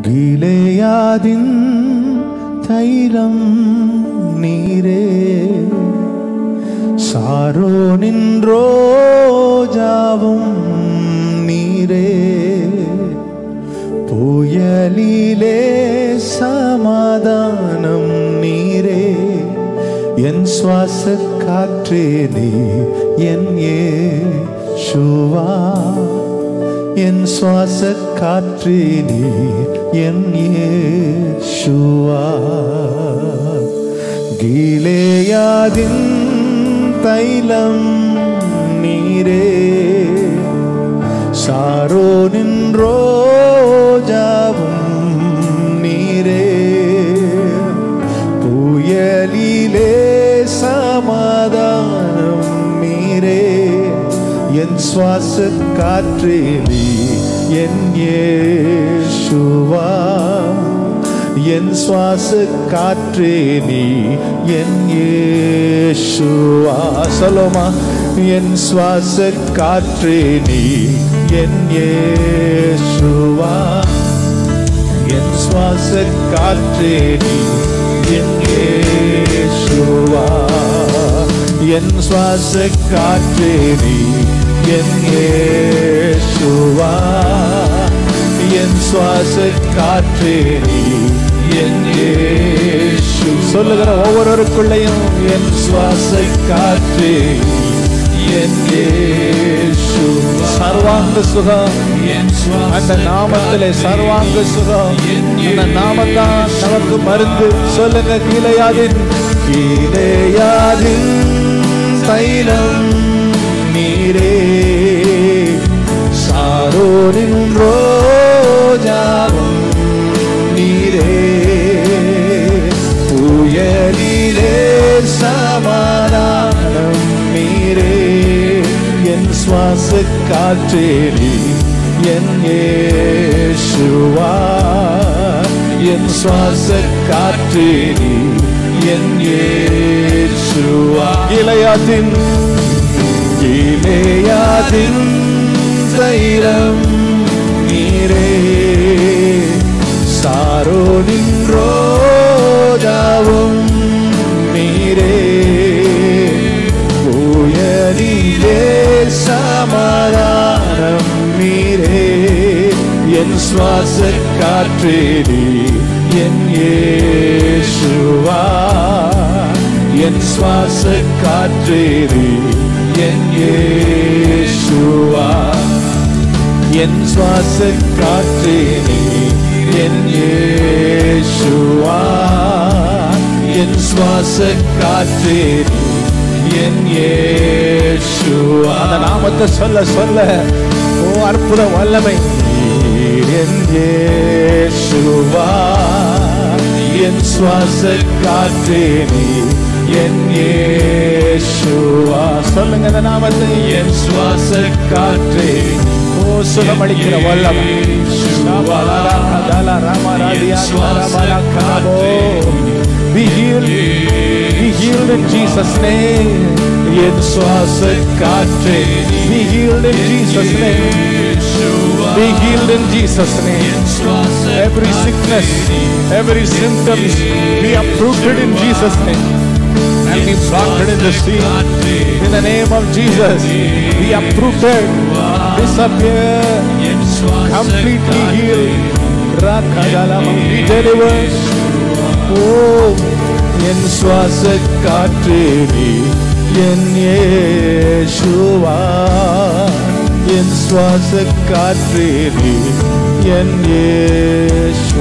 கிலேயாதின் தைலம் நீரே சாரோனின் ரோஜாவும் நீரே புயலிலே சமாதானம் நீரே என் சுவாச காற்றே நீ என் ஏசுவா என் சுவாச காற்றே நீ என் ஏசுவா கீலேயாதின் தைலம் நீரே சாரோனின் ரோஜாவும் நீரே புயலிலே சமாதானம் நீரே என் சுவாச காற்றே நீ என் ஏசுவா என் சுவாச காற்றே நீ என் ஏசுவா சொல்லுமா என் சுவாச காற்றே நீ என் ஏசுவா என் சுவாச காற்றே நீ என் ஏசுவா என் சுவாச காற்றே நீ என் ஏசுவா என் சுவாச காற்றே நீ என் ஏசு சொல்லுகிற ஒவ்வொருவருக்குள்ளேயும் என் சுவாச காற்றே நீ என் ஏசு சர்வாங்க சுகம் அந்த நாமத்திலே சர்வாங்க சுகம் அந்த நாமத்தான் நமக்கு மருந்து சொல்லுங்க கீழையாதின் கீழையாதின் தைலம் நீரே சாரோரின் ரோஜாவும் நீரே புயலிலே சமாதானம் நீரே என் சுவாச காற்றேரி என் ஏசுவா என் சுவாச காற்றேரி என் ஏசுவா இளையாத்தின் இளையாதின் தைரம் நீரே சாரோனின் ரோஜாவும் நீரே புயலிலே சமாதானம் நீரே என் சுவாச காற்றேரி என் ஏசுவா என் சுவாச காற்றேரி என் ஏசுவா என் சுவாச காற்றேரி என் ஏசுவா என் சுவாச காற்றேரி என் ஏசுவா அந்த நாமத்தை சொல்ல சொல்ல ஓ அற்புத வல்லமை நீர் என் ஏசுவா என் சுவாச காற்றேரி என் ஏசுவா சொல்லுங்க இந்த நாமத்தை என் சுவாச காற்றே ஓ சுகமளிக்கிற வல்லமை Be healed, be healed in Jesus' name. என் சுவாச காற்றே Be healed in Jesus' name. Be healed in Jesus' name. Every sickness, every symptoms, be uprooted in Jesus' name. And be planted in the sea. In the name of Jesus, be uprooted, disappear, completely healed. Rakadalam, be delivered. Oh, என் சுவாச காற்றே நீ என் ஏசுவா என் சுவாச காற்றே நீ என் ஏசு